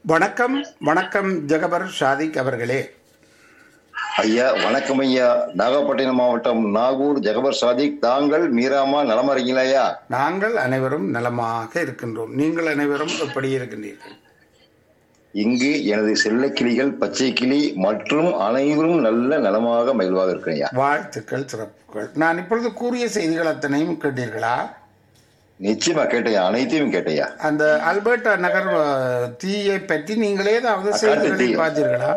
வணக்கம் வணக்கம் ஜெகபர் ஷாதிக் அவர்களே ஐயா வணக்கம் ஐயா நாகப்பட்டினம் மாவட்டம் நாகூர் ஜெகபர் சாதிக் தாங்கள் மீராமா நலமா இருக்கீங்களா ஐயா நாங்கள் அனைவரும் நலமாக இருக்கின்றோம் நீங்கள் அனைவரும் எப்படி இருக்கின்றீர்கள் இங்கு எனது செல்லக்கிளிகள் பச்சை கிளி மற்றும் அனைவரும் நல்ல நலமாக மகிழ்வாக இருக்கிறேன் ஐயா வாழ்த்துக்கள் சிறப்புகள் நான் இப்பொழுது கூறிய செய்திகள் அத்தனையும் கேட்டீர்களா நிச்சயமா கேட்டையா அனைத்தையும் கேட்டையா அந்த அல்பர்டா நகர் அஹ், தீயை பற்றி நீங்களே ஏதாவது காட்டு செய்திகளை தீ. பார்த்தீர்களா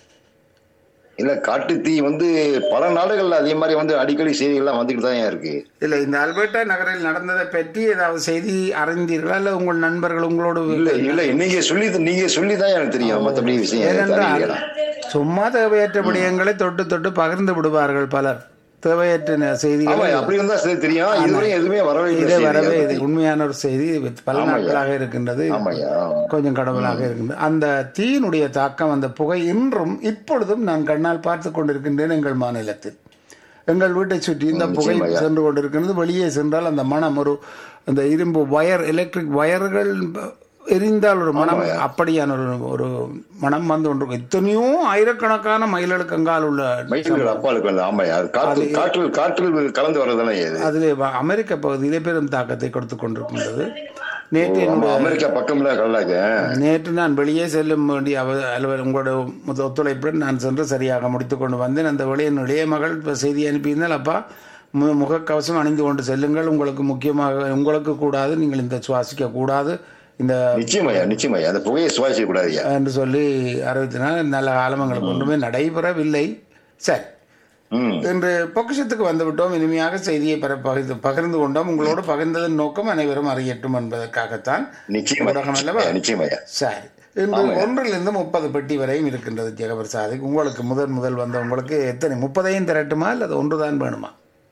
இல்ல காட்டு தீ வந்து பல நாடுகள்ல அதே மாதிரி வந்து அடிக்கடி செய்திகள்லாம் வந்துகிட்டு தான் இருக்கு இல்லை இந்த அல்பர்டா நகரில் நடந்ததை பற்றி ஏதாவது செய்தி அறிந்தீர்களா இல்லை உங்கள் நண்பர்கள் உங்களோடு இல்ல இல்ல நீங்க சொல்லி நீங்க சொல்லி தான் எனக்கு தெரியும் மத்தபடி விஷயம் எனக்கு ஏனென்றால் தெரியல. சும்மா தேவையற்ற விடயங்களை தொட்டு தொட்டு பகிர்ந்து விடுவார்கள் பலர் தேவையற்ற ந- ஆமா செய்திகளை அப்படி இருந்தா சரி தெரியும் இதுவரை எதுவுமே வரவே இல்லை இதே செய்தி. வரவே அதை இது பத்தி. உண்மையான ஒரு செய்தி இது பல ஆமாய்யா. நாட்களாக இருக்கின்றது ஆமாய்யா கொஞ்சம் கடவுளாக இருக்கின்றது அந்த தீயினுடைய தாக்கம் அந்த புகை இன்றும் இப்பொழுதும் நான் கண்ணால் பார்த்து கொண்டிருக்கின்றேன் எங்கள் மாநிலத்தில் எங்கள் வீட்டை சுற்றி இந்த புகை நிச்சயமாய்யா. சென்று கொண்டிருக்கிறது வெளியே சென்றால் அந்த மனம் ஒரு அந்த இரும்பு வயர் எலக்ட்ரிக் வயர்கள் எரிந்தால் ஒரு மனம் அப்படியான ஒரு ஒரு மனம் வந்து கொண்டு எத்தனையோ ஆயிரக்கணக்கான மைல்களுக்கு அங்கால் உள்ள மயில்கள் அப்பாலுக்கு வந்து ஆமாய்யா அது காற்று காற்றில் காற்றில் கலந்து வர்றதுதானே இது அதிலே வ- அமெரிக்க பகுதியிலே பெரும் தாக்கத்தை கொடுத்து கொண்டிருக்கின்றது நேற்று ஆமா, என்னுடைய அமெரிக்கா பக்கம்ல கல்லாக்க நேற்று நான் வெளியே செல்லும் வேண்டிய அவ அலுவலர் உங்களோட முத- ஒத்துழைப்புடன் நான் சென்று சரியாக முடித்து கொண்டு வந்தேன் அந்த வழி என் இளைய மகள் இப்போ செய்தி அனுப்பியிருந்தால் அப்பா மு முகக்கவசம் அணிந்து கொண்டு செல்லுங்கள் உங்களுக்கு முக்கியமாக உங்களுக்கு கூடாது நீங்கள் இந்த சுவாசிக்க கூடாது இந்த நிச்சயமாய்யா நிச்சயமாய்யா அந்த புகையை சுவாசிக்க கூடாதுயா என்று சொல்லி அறிவித்தினால் நல்ல காலமங்களுக்கு ஒன்றுமே நடைபெறவில்லை சரி ம் இன்று பொக்கிஷத்துக்கு வந்துவிட்டோம் இனிமையாக செய்தியை பெற பகிர்ந்து பகிர்ந்து கொண்டோம் உங்களோடு பகிர்ந்ததன் நோக்கம் அனைவரும் அறியட்டும் என்பதற்காகத்தான் ஊடகம் அல்லவா? நிச்சயமா நிச்சயமாய்யா சரி இன்று ஒன்றிலிருந்து முப்பது பெட்டி வரையும் இருக்கின்றது ஜெகபர் சாதிக் உங்களுக்கு முதல் முதல் வந்த உங்களுக்கு எத்தனை முப்பதையும் திரட்டுமா அல்லது ஒன்று தான் வேணுமா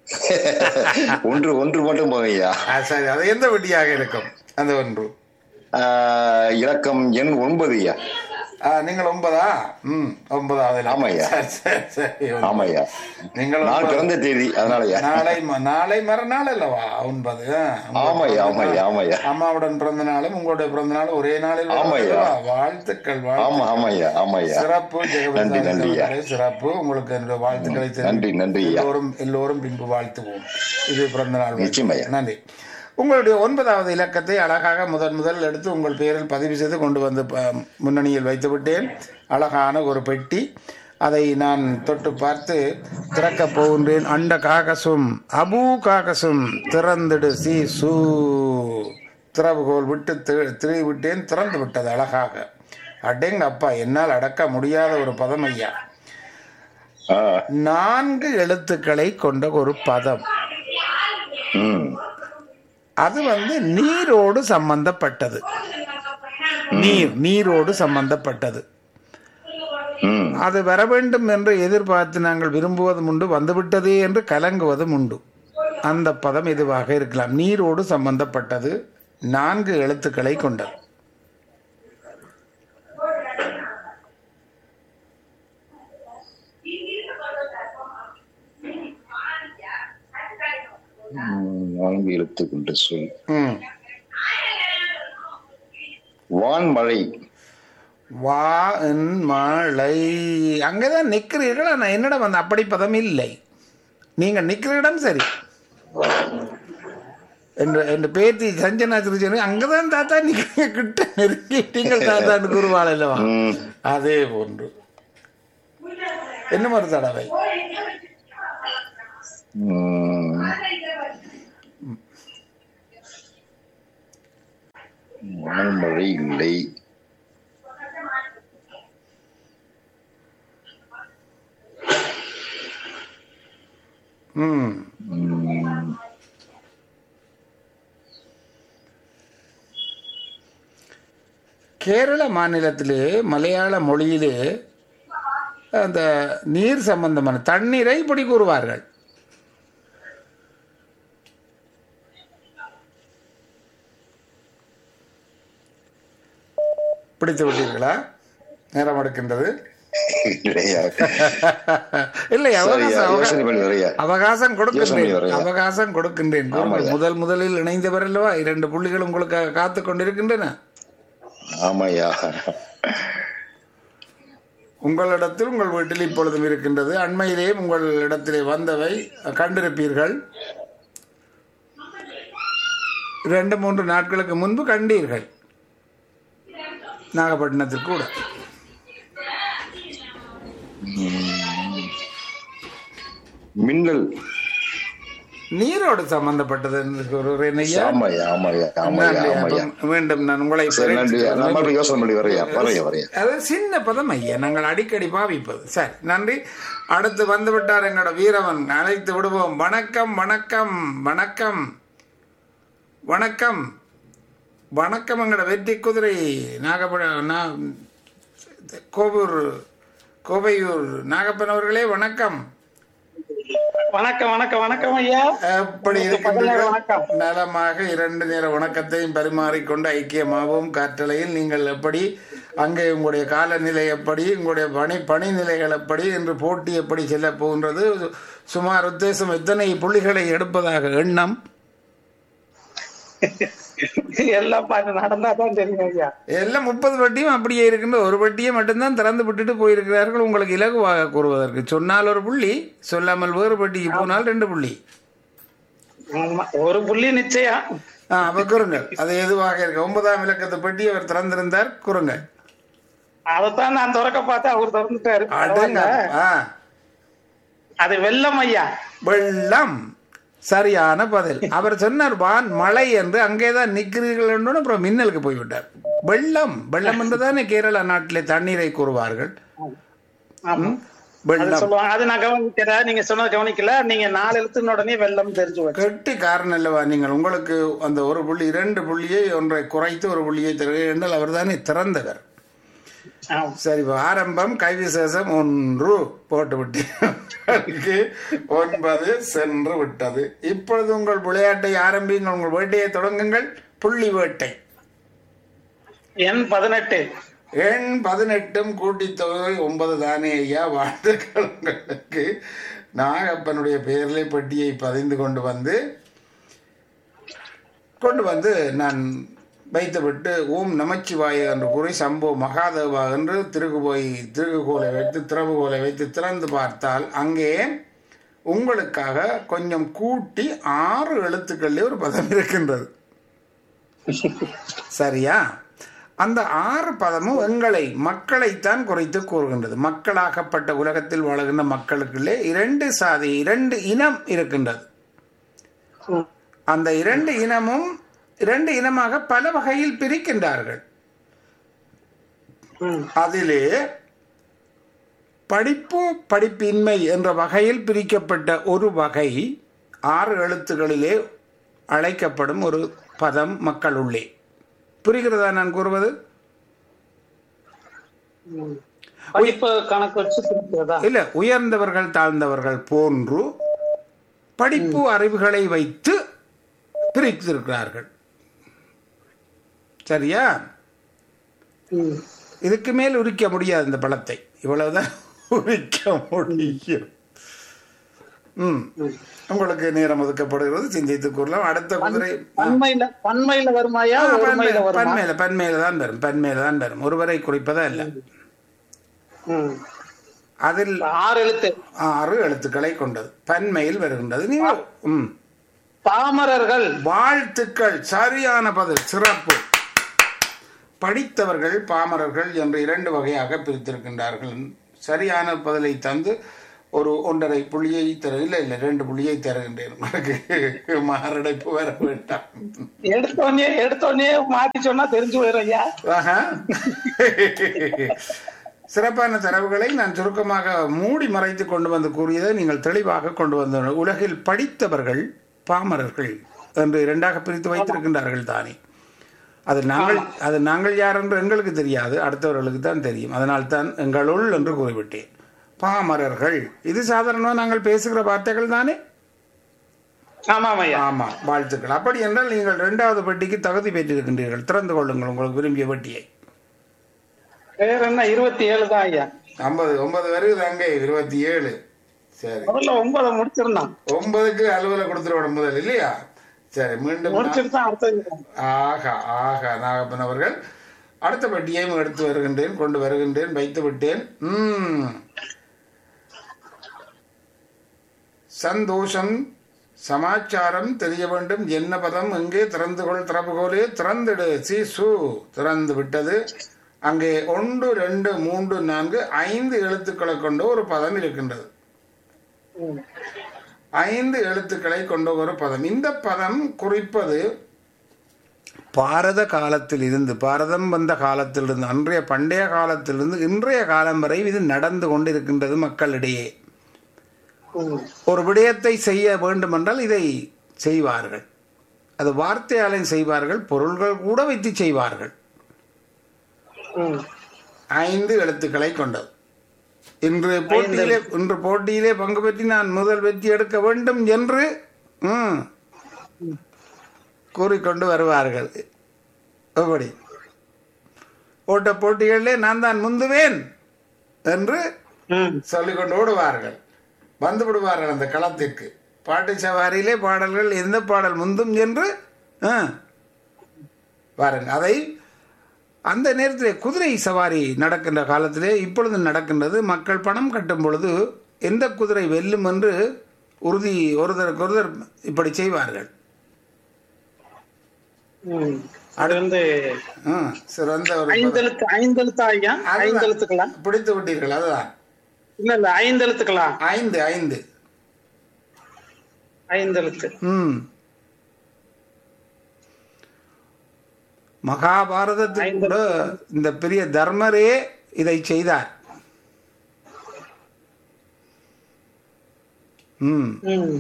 ஒன்று ஒன்று மட்டும் போதையா ஆ, சரி அது எந்த பெட்டியாக இருக்கும் அந்த ஒன்று இலக்கம் எண் ஒன்பது ஐயா ஆ, நீங்கள் ஒன்பதா ம் ஒன்பதாவது இலக்கம். ஆமாய்யா. சரி, சரி, சரி ஒன்பது. ஆமாய்யா நீங்கள் நான் ஒன்பது. பிறந்த தேதி அதனாலயா நாளை ம- நாளை மறுநாள் அல்லவா ஒன்பது ஆ, உங்கள் ஆமாய்யா பிறந்த ஆமாய்யா நாள். ஆமாய்யா அம்மாவுடன் பிறந்த நாளும் உங்களுடைய பிறந்த நாளும் ஒரே நாளில் வருவது ஆமாய்யா. அல்லவா? வாழ்த்துக்கள் வாழ்த்து ஆமா ஆமாய்யா ஆமாய்யா சிறப்பு ஜெகபர் நன்றி, சாதிக் நன்றியா. அவர்களே, சிறப்பு உங்களுக்கு என்னுடைய வாழ்த்துக்களை தெரிவித்துக் நன்றி நன்றி ஐயா எல்லோரும் எல்லோரும் பின்பு வாழ்த்துவோம் இது பிறந்த நாள் வாழ்த்து. நிச்சயமாய்யா. நன்றி உங்களுடைய ஒன்பதாவது இலக்கத்தை அழகாக முதன் முதல் எடுத்து உங்கள் பெயரில் பதிவு செய்து கொண்டு வந்து ப- முன்னணியில் வைத்து விட்டேன் அழகான ஒரு பெட்டி அதை நான் தொட்டு பார்த்து திறக்கப் போகின்றேன் அண்ட காகசும் அபு காகசும் திறந்திடு சி சூ திறவுகோல் விட்டு தி- திரி விட்டேன் திறந்து விட்டது அழகாக அடேங்க அப்பா என்னால் அடக்க முடியாத ஒரு பதம் ஐயா ஆ, நான்கு எழுத்துக்களை கொண்ட ஒரு பதம் ம் அது வந்து நீரோடு சம்பந்தப்பட்டது நீர் நீரோடு சம்பந்தப்பட்டது ம் அது வர வேண்டும் என்று எதிர்பார்த்து நாங்கள் விரும்புவதும் உண்டு வந்துவிட்டதே என்று கலங்குவதும் உண்டு அந்த பதம் எதுவாக இருக்கலாம் நீரோடு சம்பந்தப்பட்டது நான்கு எழுத்துக்களை கொண்டது ம், நான்கு எழுத்து கொண்ட சொல் ம். வான்மழை வா என் மழை அங்கதான் நிற்கிறீர்கள் ஆனால் என்னிடம் வந்து அப்படி பதம் இல்லை நீங்க நிற்கிற இடம் சரி என்று என்று பேத்தி சஞ்சனா திருச்சனு அங்கதான் தாத்தா நீங்க கிட்ட நெருங்கிட்டீங்கள் தாத்தான்னு கூறுவாள் அல்லவா ம், அதே போன்று என்ன ஒரு தடவை ம், வான்மழை இல்லை ம் ம், கேரள மாநிலத்திலே மலையாள மொழியிலே அந்த நீர் சம்பந்தமான தண்ணீரை இப்படி கூறுவார்கள் பிடித்து விட்டீர்களா நேரம் எடுக்கின்றது இல்லையா இல்லை சரியா, அவகாசம் அவகா- யோசனை பண்ணி வரையா அவகாசம் யோசனை கொடுக்கின்றேன் வரையா? அவகாசம் கொடுக்கின்றேன் ஆமாய்யா. முதல் முதலில் இணைந்தவர் அல்லவா இரண்டு புள்ளிகள் உங்களுக்கு காத்து கொண்டிருக்கின்றன ஆமாய்யா உங்களிடத்தில் உங்கள் வீட்டில் இப்பொழுதும் இருக்கின்றது அண்மையிலே உங்கள் இடத்திலே வந்தவை கண்டிருப்பீர்கள் இரண்டு மூன்று நாட்களுக்கு முன்பு கண்டீர்கள் நாகப்பட்டினத்தில் கூட மின்னல் நீரோடு சம்பந்தப்பட்டது என்று கூறுகிறேன் ஐயா. ஆமாய்யா ஆமாய்யா ஆமாய்யா நன்றி. ஆமாய்யா அப்ப மீண்டும் நான் உங்களை சரி நன்றி பிழைத்துக் நம்ம அப்படி யோசனை பண்ணி வரையா வரையா வரையா அது சின்ன பதம் ஐயா நாங்கள் அடிக்கடி பாவிப்பது சரி நன்றி அடுத்து வந்து விட்டார் எங்களோட வீரவன் அழைத்து விடுவோம் வணக்கம் வணக்கம் வணக்கம் வணக்கம் வணக்கம் எங்களோட வெற்றி குதிரை நாகப்பட நா- கோவூர் கோவையூர் நாகப்பன் அவர்களே வணக்கம் வணக்கம் வணக்கம் வணக்கம் ஐயா எப்படி பகல் நேர இருக்கின்றீர்கள் வணக்கம். நலமாக இரண்டு நேர வணக்கத்தையும் பரிமாறிக்கொண்டு ஐக்கியமாகவும் காற்றலையில் நீங்கள் எப்படி அங்கே உங்களுடைய காலநிலை எப்படி உங்களுடைய பணி பணி நிலைகள் எப்படி என்று போட்டி எப்படி செல்ல போகின்றது சுமார் உத்தேசம் எத்தனை புள்ளிகளை எடுப்பதாக எண்ணம் எல்லாம் பாட்டு நடந்தா தான் தெரியும் ஐயா எல்லாம் முப்பது வட்டியும் அப்படியே இருக்கின்ற ஒரு வட்டியை மட்டும்தான் திறந்து விட்டுட்டு போயிருக்கிறார்கள் உங்களுக்கு இலகுவாக கூறுவதற்கு சொன்னால் ஒரு புள்ளி சொல்லாமல் வேறு வட்டிக்கு போனால் ரெண்டு புள்ளி ஆமா, ஒரு புள்ளி நிச்சயம் ஆ அப்ப கூறுங்கள் அது எதுவாக இருக்கு ஒன்பதாம் இலக்கத்தை பெட்டி அவர் திறந்திருந்தார் கூறுங்கள் அதைத்தான் நான் திறக்க பார்த்தேன் அவர் திறந்துட்டாரு அடங்க ஆ அது வெள்ளம் ஐயா வெள்ளம் சரியான பதில் அவர் சொன்னார் வான் மழை என்று அங்கேதான் நிற்கிறீர்கள் என்று அப்புறம் மின்னலுக்கு போய்விட்டார் வெள்ளம் வெள்ளம் என்று தானே கேரளா நாட்டிலே தண்ணீரை கூறுவார்கள் ஆமா அது வெள்ளம் சொல்லுவாங்க அது நான் கவனிக்கிறேன் நீங்க சொன்னது கவனிக்கல நீங்க நாலு எழுத்துன உடனே வெள்ளம் தெரிஞ்சு வச்சு கெட்டி காரணம் அல்லவா நீங்கள் உங்களுக்கு அந்த ஒரு புள்ளி இரண்டு புள்ளியை ஒன்றை குறைத்து ஒரு புள்ளியை தருகிறேன் என்றால் அவர் தானே திறந்தவர் ஆமா. சரி இப்ப ஆரம்பம் கைவிசேஷம் ஒன்று போட்டு விட்டு ஒன்பது சென்று விட்டது இப்பொழுது உங்கள் விளையாட்டை ஆரம்பிங்கள் உங்கள் வேட்டையை தொடங்குங்கள் புள்ளி வேட்டை எண் பதினெட்டு எண் பதினெட்டும் கூட்டித் தொகை ஒன்பது தானே ஐயா வாழ்த்துக்கள் உங்களுக்கு நாகப்பனுடைய பெயரிலே பெட்டியை பதிந்து கொண்டு வந்து கொண்டு வந்து நான் வைத்துவிட்டு ஓம் நமச்சிவாய என்று கூறி சம்போ மகாதேவா என்று திருகுபோய் திருகுகோலை வைத்து திறவுகோலை வைத்து திறந்து பார்த்தால் அங்கே உங்களுக்காக கொஞ்சம் கூட்டி ஆறு எழுத்துக்களிலே ஒரு பதம் இருக்கின்றது சரியா அந்த ஆறு பதமும் எங்களை மக்களைத்தான் குறைத்து கூறுகின்றது மக்களாகப்பட்ட உலகத்தில் வாழுகின்ற மக்களுக்குள்ளே இரண்டு சாதி இரண்டு இனம் இருக்கின்றது ம். அந்த இரண்டு இனமும் இரண்டு இனமாக பல வகையில் பிரிக்கின்றார்கள் ம். அதிலே படிப்பு படிப்பின்மை என்ற வகையில் பிரிக்கப்பட்ட ஒரு வகை ஆறு எழுத்துக்களிலே அழைக்கப்படும் ஒரு பதம் மக்களுள்ளே புரிகிறதா நான் கூறுவது ம். படிப்பு கணக்கு வச்சு பிரிக்கிறதா இல்ல உயர்ந்தவர்கள் தாழ்ந்தவர்கள் போன்று படிப்பு அறிவுகளை வைத்து பிரித்திருக்கிறார்கள் சரியா ம். இதுக்கு மேல் உரிக்க முடியாது இந்த பழத்தை இவ்வளவுதான் உரிக்க முடியும் ம் ம். உங்களுக்கு நேரம் ஒதுக்கப்படுகிறது சிந்தித்து கூறலாம் அடுத்த குதிரை பன்மையில பன்மையில வருமாயா ஆ, ஒருமையில பன்மை- வருமா பன்மையில பன்மையில தான் வரும் பன்மையில தான் வரும் ஒருவரை குறிப்பதா இல்ல ம். அதில் ஆறு எழுத்து ஆறு எழுத்துக்களை கொண்டது பன்மையில் வருகின்றது நீங்க ம் பாமரர்கள் வாழ்த்துக்கள் சரியான பதில் சிறப்பு படித்தவர்கள் பாமரர்கள் என்று இரண்டு வகையாக பிரித்திருக்கின்றார்கள் சரியான பதிலை தந்து ஒரு ஒன்றரை புள்ளியை தர இல்லை இல்லை ரெண்டு புள்ளியை தருகின்றேன் உங்களுக்கு மாரடைப்பு வர வேண்டாம் எடுத்தோடனே எடுத்தோடனே மாத்தி சொன்னா தெரிஞ்சு போயிடும் ஐயா ஆஹா. சிறப்பான தரவுகளை நான் சுருக்கமாக மூடி மறைத்து கொண்டு வந்து கூறியதை நீங்கள் தெளிவாக கொண்டு வந்த உலகில் படித்தவர்கள் பாமரர்கள் என்று இரண்டாக பிரித்து வைத்திருக்கின்றார்கள் தானே அது நாங்கள் அது நாங்கள் யார் என்று எங்களுக்கு தெரியாது அடுத்தவர்களுக்கு தான் தெரியும் அதனால் தான் எங்களுள் என்று கூறிவிட்டேன் பாமரர்கள் இது சாதாரணமாக நாங்கள் பேசுகிற வார்த்தைகள் தானே ஆமாம் ஐயா ஆமா வாழ்த்துக்கள் அப்படி என்றால் நீங்கள் இரண்டாவது பெட்டிக்கு தகுதி பெற்றிருக்கின்றீர்கள் திறந்து கொள்ளுங்கள் உங்களுக்கு விரும்பிய பெட்டியை வேற என்ன இருபத்தி ஏழு தான் ஐயா ஐம்பது ஒன்பது வருகுது அங்கே இருபத்தி ஏழு சரி முதல்ல ஒன்பதை முடிச்சிருந்தான் ஒன்பதுக்கு அலுவலை கொடுத்துருவோம் முதல் இல்லையா சரி மீண்டும் நான்- முடிச்சிட்டு தான் அடுத்தது ஆகா ஆகா நாகப்பன் அவர்கள் அடுத்த பெட்டியையும் எடுத்து வருகின்றேன் கொண்டு வருகின்றேன் வைத்து விட்டேன் ம் சந்தோஷம் சமாச்சாரம் தெரிய வேண்டும் என்ன பதம் எங்கே திறந்து கொள் திறப்புகோலே திறந்துடு சி சு திறந்து விட்டது அங்கே ஒன்று ரெண்டு மூன்று நான்கு ஐந்து எழுத்துக்களை கொண்ட ஒரு பதம் இருக்கின்றது ம். ஐந்து எழுத்துக்களை கொண்ட ஒரு பதம் இந்த பதம் குறிப்பது பாரத காலத்தில் இருந்து பாரதம் வந்த காலத்திலிருந்து அன்றைய பண்டைய காலத்திலிருந்து இன்றைய காலம் வரை இது நடந்து கொண்டிருக்கின்றது மக்களிடையே ம். ஒரு விடயத்தை செய்ய வேண்டுமென்றால் இதை செய்வார்கள் அது வார்த்தையாலையும் செய்வார்கள் பொருள்கள் கூட வைத்து செய்வார்கள் ம். ஐந்து எழுத்துக்களை கொண்டது இன்று போட்டியிலே இன்று போட்டியிலே பங்கு பெற்றி நான் முதல் வெற்றி எடுக்க வேண்டும் என்று ம், கூறிக்கொண்டு வருவார்கள் எப்படி ஓட்ட போட்டிகளிலே நான் தான் முந்துவேன் என்று ம். சொல்லிக்கொண்டு ஓடுவார்கள் வந்து விடுவார்கள் அந்த களத்திற்கு பாட்டு சவாரியிலே பாடல்கள் எந்த பாடல் முந்தும் என்று ஆ, பாருங்கள் அதை அந்த நேரத்தில் குதிரை சவாரி நடக்கின்ற காலத்திலே இப்பொழுது நடக்கின்றது மக்கள் பணம் கட்டும் பொழுது எந்த குதிரை வெல்லும் என்று உறுதி ஒருதருக்கு ஒருத்தர் இப்படி செய்வார்கள் ம். அது வந்து ஆ, சிறந்த ஒரு ஐந்தெழுத்து ஐந்தெழுத்தா ஐயா அதுதான். ஐந்தெழுத்துக்களா பிடித்து விட்டீர்கள் அதுதான் இல்ல இல்ல ஐந்தெழுத்துக்களா ஐந்து ஐந்து ஐந்தெழுத்து ம் மகாபாரதத்தில் கூட இந்த பெரிய தர்மரே இதை செய்தார் ம் ம்.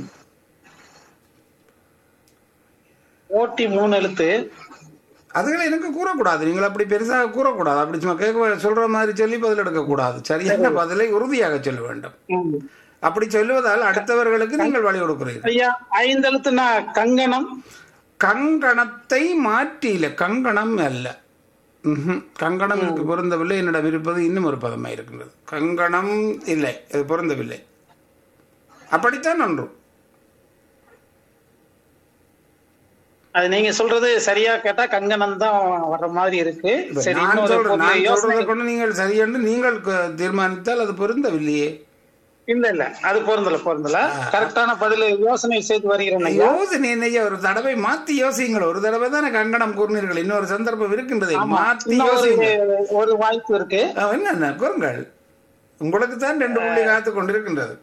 ஓட்டி மூணு எழுத்து அதுகளை எனக்கு கூறக்கூடாது நீங்கள் அப்படி பெருசாக கூறக்கூடாது அப்படி சும்மா கேட்க சொல்ற மாதிரி சொல்லி பதில் எடுக்கக்கூடாது சரியான பதிலை உறுதியாக சொல்ல வேண்டும் ம். அப்படி சொல்லுவதால் அடுத்தவர்களுக்கு நீங்கள் வழி கொடுக்கிறீர்கள் ஐயா ஐந்தெழுத்துனா கங்கணம் கங்கணத்தை மாற்றியில கங்கணம் அல்ல ம்ஹும். கங்கணம் எனக்கு பொருந்தவில்லை என்னிடம் இருப்பது இன்னும் ஒரு பதமாக இருக்கின்றது கங்கணம் இல்லை அது பொருந்தவில்லை அப்படித்தான் ஒன்று அது நீங்க சொல்றது சரியா கேட்டா கங்கணம் தான் வர்ற மாதிரி இருக்கு சரி நான் இன்னொரு சொல்றேன் பொருள் நான் யோசனை சொல்றதை கொண்டு நீங்கள் சரியென்று நீங்கள் க- தீர்மானித்தால் அது பொருந்தவில்லையே இல்ல இல்ல அது பொருந்தல பொருந்தல கரெக்டான பதில் யோசனை செய்து வருகிறேன் ஐயா யோசனை என்னையா ஒரு தடவை மாத்தி யோசிங்கள் ஒரு தடவை தானே கங்கணம் கூறினீர்கள் இன்னொரு சந்தர்ப்பம் இருக்கின்றது மாத்தி இன்னொரு யோசிங்கள் ஒரு வாய்ப்பு இருக்கு ஆ, என்னென்ன கூறுங்கள் உங்களுக்கு தான் ரெண்டு புள்ளி காத்து கொண்டிருக்கின்றது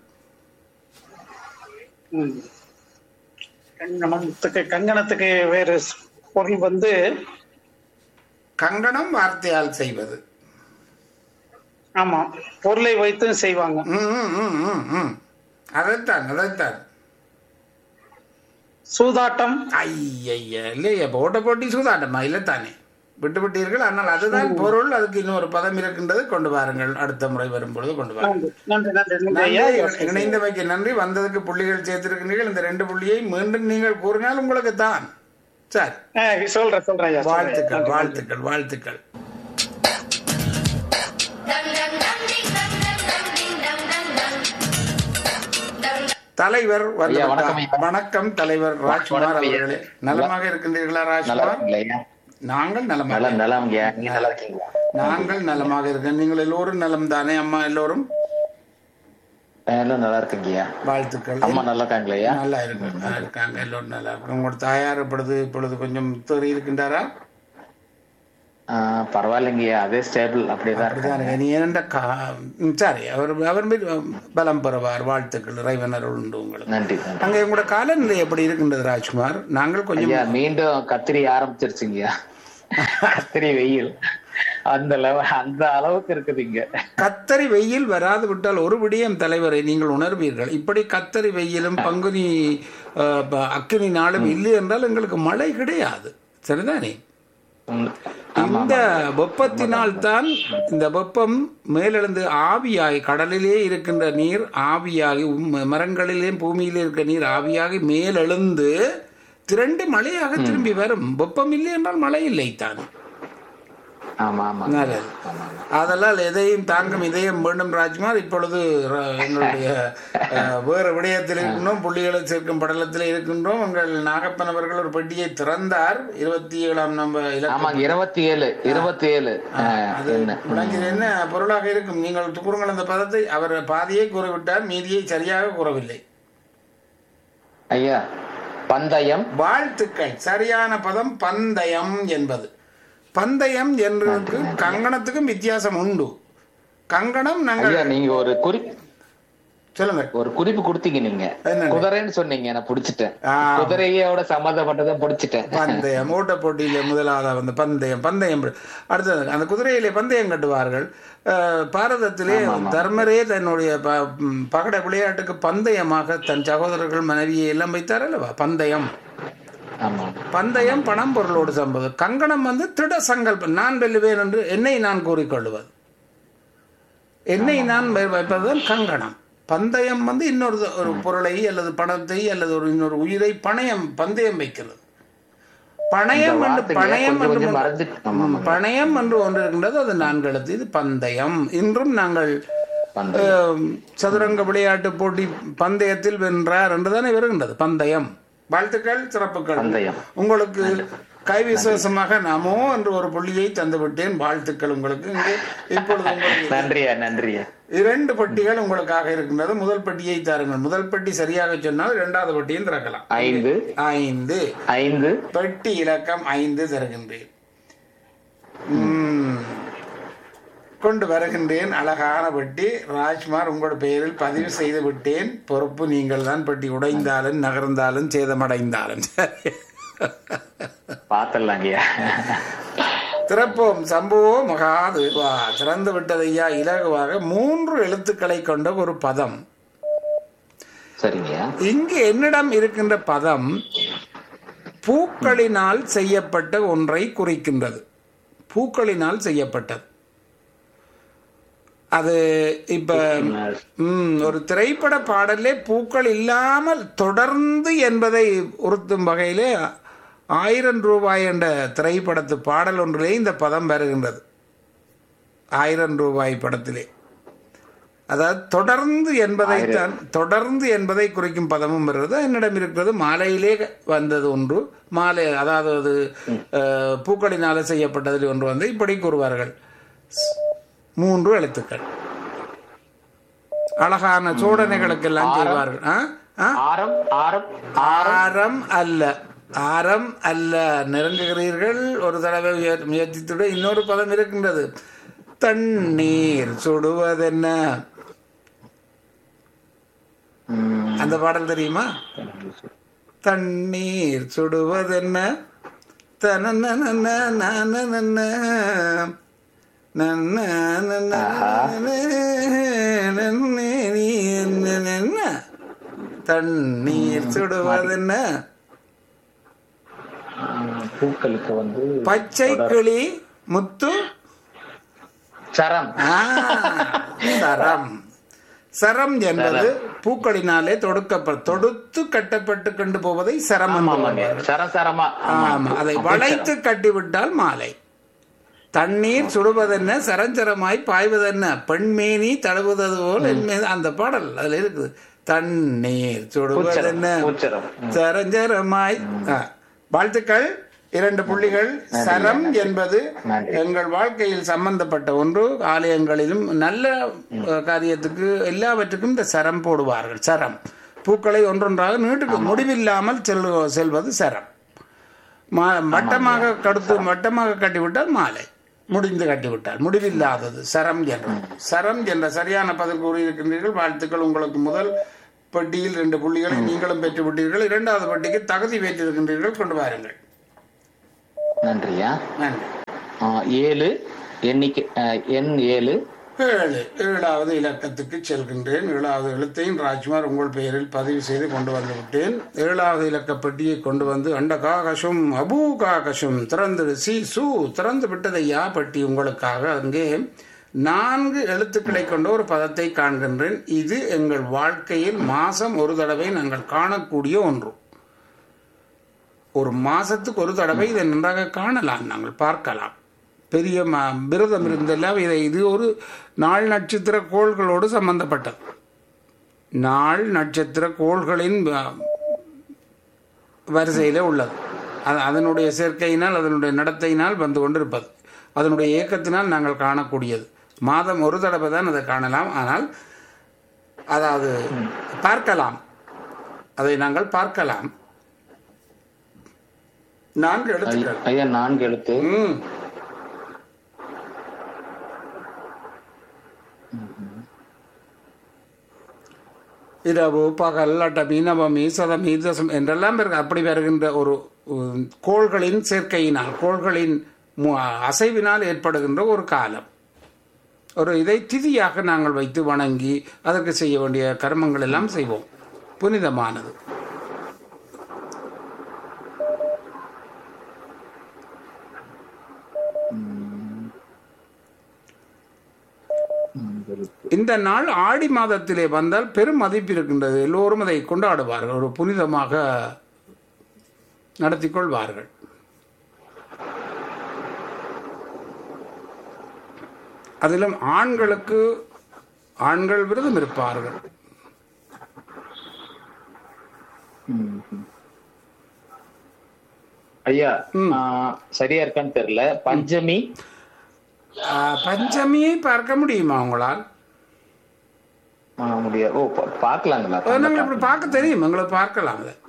ம். கங்கணத்துக்கு கங்கணத்துக்கு வேறு பொருள் வந்து கங்கணம் வார்த்தையால் செய்வது ஆமா பொருளை வைத்தும் செய்வாங்க ம், ம், ம், ம், ம். அதைத்தான் அதைத்தான் சூதாட்டம் ஐயய்ய இல்லையா போட்ட போட்டி சூதாட்டமா இல்லைத்தானே விட்டு விட்டீர்கள் ஆனால் அதுதான் பொருள் அதுக்கு இன்னொரு பதம் இருக்கின்றது கொண்டு வாருங்கள் அடுத்த முறை வரும்பொழுது கொண்டு வாருங்கள் நன்றி நன்றி நன்றி நன்றி ஐயா நன்றி இணைந்தமைக்கு நன்றி வந்ததுக்கு புள்ளிகள் சேர்த்திருக்கிறீர்கள் இந்த ரெண்டு புள்ளியை மீண்டும் நீங்கள் கூறினால் உங்களுக்கு தான் சரி ஆ, சொல்றேன் சொல்றேன் ஐயா சொல்றேன். வாழ்த்துக்கள் வாழ்த்துக்கள் வாழ்த்துக்கள் தலைவர் வந்து ஐயா, விட்டார். வணக்கம் ஐயா. வணக்கம் தலைவர் ராஜ்குமார் வணக்கம் ஐயா. அவர்களே நலமாக இருக்கின்றீர்களா நல்லா ராஜ்குமார் இருக்கீங்களா ஐயா நாங்கள் நலமாக நல்லா நலம் ஐயா நீங்க நல்லா இருக்கீங்களா நாங்கள் நலமாக இருக்கோம் நீங்கள் எல்லோரும் நலம் தானே அம்மா எல்லோரும் எல்லாம் நல்லா இருக்கீங்க ஐயா வாழ்த்துக்கள் அம்மா நல்லா இருக்காங்களா ஐயா நல்லா இருக்கு நல்லா இருக்காங்க எல்லோரும் நல்லா இருக்கு உங்களோட தாயார் இப்பொழுது இப்பொழுது கொஞ்சம் தேறி இருக்கின்றாரா ஆ, பரவாயில்லைங்க ஐயா அதே ஸ்டேபிள் அப்படியேதான் இருக்கு அப்படிதான் நீ ஏனென்ற கா ம், சரி அவர் அவர் மீது பலம் பெறுவார் வாழ்த்துக்கள் இறைவனர் உண்டு உங்களுக்கு நன்றி நன்றி அங்கே உங்களோட காலநிலை எப்படி இருக்கின்றது ராஜ்குமார் நாங்கள் கொஞ்சம் ஐயா மீண்டும் கத்திரி ஆரம்பிச்சிருச்சுங்க ஐயா கத்திரி வெயில் அந்த லெவ அந்த அளவுக்கு இருக்குது இங்க கத்தரி வெயில் வராது விட்டால் ஒரு விடியம் தலைவரை நீங்கள் உணர்வீர்கள் இப்படி கத்தரி வெயிலும் பங்குனி அஹ், ப- அக்கினி நாளும் இல்லை என்றால் எங்களுக்கு மழை கிடையாது சரிதானே உம், இந்த வெப்பத்தினால் தான் இந்த வெப்பம் மேலெழுந்து ஆவியாகி கடலிலே இருக்கின்ற நீர் ஆவியாகி உம் மரங்களிலே பூமியிலே இருக்க நீர் ஆவியாகி மேலெழுந்து திரண்டு மழையாக திரும்பி வரும் வெப்பம் இல்லை என்றால் மழை இல்லை தான் ஆமா ஆமா நல்லது அதெல்லாம் எதையும் தாங்கும் இதயம் வேண்டும் ராஜ்குமார் இப்பொழுது ர- எங்களுடைய அஹ், வேறு விடயத்தில் இருக்கின்றோம் புள்ளிகளை சேர்க்கும் படலத்தில் இருக்கின்றோம் உங்கள் நாகப்பன் அவர்கள் ஒரு பெட்டியை திறந்தார் இருபத்தி ஏழாம் நம்ம இலக்கம் ஆமாங்க இருபத்தி ஏழு இருபத்தி ஏழு அது என்ன விளங்கியது என்ன பொருளாக இருக்கும் நீங்கள் கூறுங்கள் அந்த பதத்தை அவர் பாதியை கூறிவிட்டார் மீதியை சரியாக கூறவில்லை ஐயா பந்தயம் வாழ்த்துக்கள் சரியான பதம் பந்தயம் என்பது பந்தயம் என்பதற்கு கங்கணத்துக்கும் வித்தியாசம் உண்டு கங்கணம் நாங்கள் ஐயா நீங்க ஒரு குறி சொல்லுங்க ஒரு குறிப்பு கொடுத்தீங்க நீங்க என்னங்க? குதிரைன்னு சொன்னீங்க நான் புடிச்சிட்டேன் ஆ. குதிரையோட சம்மந்தப்பட்டதை புடிச்சிட்டேன் பந்தயம் ஓட்ட போட்டியில முதலாவதா வந்து பந்தயம் பந்தயம் அடுத்தது அந்த குதிரையிலே பந்தயம் கட்டுவார்கள் அஹ், பாரதத்திலே தர்மரே தன்னுடைய ப- ம், பகட விளையாட்டுக்கு பந்தயமாக தன் சகோதரர்கள் மனைவியை எல்லாம் வைத்தார் அல்லவா பந்தயம் ஆமா பந்தயம் பணம் பொருளோடு சம்பது கங்கணம் வந்து திட சங்கல்பம் நான் வெல்லுவேன் என்று என்னை நான் கூறிக்கொள்வது என்னை நான் வை- வைப்பதுதான் கங்கணம் பந்தயம் வந்து இன்னொரு ஒரு பொருளை அல்லது பணத்தை அல்லது ஒரு இன்னொரு உயிரை பணயம் பந்தயம் வைக்கிறது பணயம் இந்த என்று வார்த்தைங்க பணயம் கொஞ்சம் என்று கொஞ்சம் மறந்து ஆமா ம், பணயம் என்று ஒன்று இருக்கின்றது அது நான்கு எழுத்து இது பந்தயம் இன்றும் நாங்கள் பந்தயம் அஹ், சதுரங்க விளையாட்டு போட்டி பந்தயத்தில் வென்றார் என்றுதானே வருகின்றது பந்தயம் வாழ்த்துக்கள் சிறப்புகள் பந்தயம் உங்களுக்கு கைவிசேஷமாக நமோ என்று ஒரு புள்ளியை தந்து விட்டேன் வாழ்த்துக்கள் உங்களுக்கு இங்கே இப்பொழுது உங்களுக்கு நன்றியா நன்றியா இரண்டு பெட்டிகள் உங்களுக்காக இருக்கின்றது முதல் பெட்டியை தாருங்கள் முதல் பெட்டி சரியாக சொன்னால் இரண்டாவது பெட்டியும் திறக்கலாம் ஐந்து ஐந்து ஐந்து பெட்டி இலக்கம் ஐந்து தருகின்றேன் ம். கொண்டு வருகின்றேன் அழகான பெட்டி ராஜ்குமார் உங்கள் பெயரில் பதிவு செய்து விட்டேன் பொறுப்பு நீங்கள் தான் பெட்டி உடைந்தாலும் நகர்ந்தாலும் சேதமடைந்தாலும் பாத்திரலாங்கய்யா திறப்போம் சம்பவோ மகாதேவா திறந்து விட்டதையா இலகுவாக மூன்று எழுத்துக்களை கொண்ட ஒரு பதம் சரிங்கய்யா இங்கு என்னிடம் இருக்கின்ற பதம் பூக்களினால் செய்யப்பட்ட ஒன்றை குறிக்கின்றது பூக்களினால் செய்யப்பட்டது அது இப்ப ம், ஒரு திரைப்பட பாடலே பூக்கள் இல்லாமல் தொடர்ந்து என்பதை உறுத்தும் வகையிலே ஆயிரம் ரூபாய் என்ற திரைப்படத்து பாடல் ஒன்றிலே இந்த பதம் வருகின்றது ஆயிரம் ரூபாய் படத்திலே அதாவது தொடர்ந்து என்பதைத்தான் தொடர்ந்து என்பதை குறிக்கும் பதமும் வருகிறது என்னிடம் இருக்கிறது மாலையிலே வந்தது ஒன்று மாலை அதாவது அது அஹ், பூக்களினால செய்யப்பட்டதில் ஒன்று வந்து இப்படி கூறுவார்கள் ஸ்- மூன்று எழுத்துக்கள் அழகான சோடனைகளுக்கெல்லாம் செய்வார்கள் ஆ? ஆ? ஆரம் ஆரம் ஆரம் அல்ல ஆரம் அல்ல நெருங்குகிறீர்கள் ஒரு தடவை முய- முயற்சித்துட இன்னொரு பதம் இருக்கின்றது தண்ணீர் சுடுவதென்ன ம், அந்த பாடல் தெரியுமா தண்ணீர் சுடுவதென்ன தனனனன நானனன நன்னனன நன்னேனி என்னனென்ன. தண்ணீர் சுடுவதென்ன ம், பூக்களுக்கு வந்து பச்சை கிளி முத்து சரம் ஆ, சரம் சரம் என்பது பூக்களினாலே தொடுக்கப்ப தொடுத்து கட்டப்பட்டு கொண்டு போவதை சரம் என்று ஆமாங்க சரம் சரமா ஆமா அதை வளைத்து கட்டிவிட்டால் மாலை தண்ணீர் சுடுவதென்ன சரஞ்சரமாய் பாய்வதென்ன பெண்மேனி தழுவுவது போல் என் மீது அந்த பாடல் அதுல இருக்குது தண்ணீர் சுடுவதென்ன பூச்சரம் சரஞ்சரமாய் ஆ. வாழ்த்துக்கள் இரண்டு புள்ளிகள் சரம் என்பது நன்றி. எங்கள் வாழ்க்கையில் சம்பந்தப்பட்ட ஒன்று ஆலயங்களிலும் நல்ல அஹ், காரியத்துக்கு எல்லாவற்றுக்கும் இந்த சரம் போடுவார்கள் சரம் பூக்களை ஒன்றொன்றாக நீட்டுக்கு முடிவில்லாமல் செல்லு செல்வது சரம் மா வட்டமாக கடுத்து வட்டமாக கட்டிவிட்டால் மாலை முடிந்து கட்டிவிட்டால் முடிவில்லாதது சரம் என்ற சரம் என்ற சரியான பதில் கூறியிருக்கின்றீர்கள் வாழ்த்துக்கள் உங்களுக்கு முதல் பெட்டியில் ரெண்டு புள்ளிகளை நீங்களும் பெற்று விட்டீர்கள் இரண்டாவது பெட்டிக்கு தகுதி பெற்றிருக்கின்றீர்கள் கொண்டு வாருங்கள் நன்றியா நன்றி ஆ, ஏழு எண்ணிக்கை ஆ, எண் ஏழு ஏழு ஏழாவது இலக்கத்துக்கு செல்கின்றேன் ஏழாவது எழுத்தையும் ராஜ்குமார் உங்கள் பெயரில் பதிவு செய்து கொண்டு வந்து விட்டேன் ஏழாவது இலக்க பெட்டியை கொண்டு வந்து அண்ட காகசும் அபூ காகசும் திறந்து சி சு திறந்து விட்டதையா பெட்டி உங்களுக்காக அங்கே நான்கு எழுத்துக்களை கொண்ட ஒரு பதத்தை காண்கின்றேன் இது எங்கள் வாழ்க்கையில் மாசம் ஒரு தடவை நாங்கள் காணக்கூடிய ஒன்று ஒரு மாசத்துக்கு ஒரு தடவை இதை நன்றாக காணலாம் நாங்கள் பார்க்கலாம் பெரிய ம- விரதம் இருந்தெல்லாம் இதை இது ஒரு நாள் நட்சத்திர கோள்களோடு சம்பந்தப்பட்டது நாள் நட்சத்திர கோள்களின் வ- வரிசையில் உள்ளது அது அதனுடைய சேர்க்கையினால் அதனுடைய நடத்தையினால் வந்து கொண்டிருப்பது அதனுடைய இயக்கத்தினால் நாங்கள் காணக்கூடியது மாதம் ஒரு தடவை தான் அதை காணலாம் ஆனால் அதாவது பார்க்கலாம் அதை நாங்கள் பார்க்கலாம் நான்கு எழுத்துக்கள் ஐயா நான்கு எழுத்து ம் இரவு பகல் அட்டமி நவமி சதமி தசம் என்றெல்லாம் இருக்கு அப்படி வருகின்ற ஒரு உம், கோள்களின் சேர்க்கையினால் கோள்களின் மு- அசைவினால் ஏற்படுகின்ற ஒரு காலம் ஒரு இதை திதியாக நாங்கள் வைத்து வணங்கி அதற்கு செய்ய வேண்டிய கர்மங்கள் எல்லாம் செய்வோம் புனிதமானது இந்த நாள் ஆடி மாதத்திலே வந்தால் பெரும் மதிப்பு இருக்கின்றது எல்லோரும் அதை கொண்டாடுவார்கள் ஒரு புனிதமாக நடத்தி கொள்வார்கள் அதிலும் ஆண்களுக்கு ஆண்கள் விரதம் இருப்பார்கள் ஐயா ஆ, சரியா இருக்கான்னு தெரியல பஞ்சமி ஆ, பஞ்சமியை பார்க்க முடியுமா உங்களால் ஆ, முடியாது ஓ பா- பார்க்கலாங்களா நாங்கள் இப்படி பார்க்க தெரியும் எங்களுக்கு பார்க்கலாம் அதை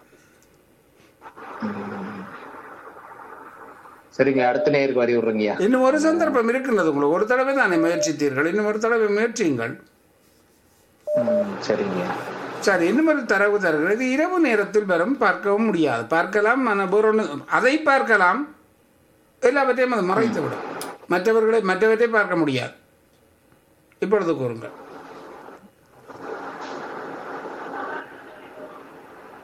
சரிங்க அடுத்த நேருக்கு வரி விடுறீங்கய்யா இன்னும் ஒரு சந்தர்ப்பம் இருக்கின்றது உங்களுக்கு ஒரு தடவை தானே முயற்சித்தீர்கள் இன்னும் ஒரு தடவை முயற்சியுங்கள் ம், சரிங்க சரி இன்னும் ஒரு தரவு தருகிறது இது இரவு நேரத்தில் வரும் பார்க்கவும் முடியாது பார்க்கலாம் ஆனால் வேற ஒண்ணு அதை பார்க்கலாம் எல்லாவற்றையும் அது மறைத்து விடும் மற்றவர்களை மற்றவற்றை பார்க்க முடியாது இப்பொழுது கூறுங்கள்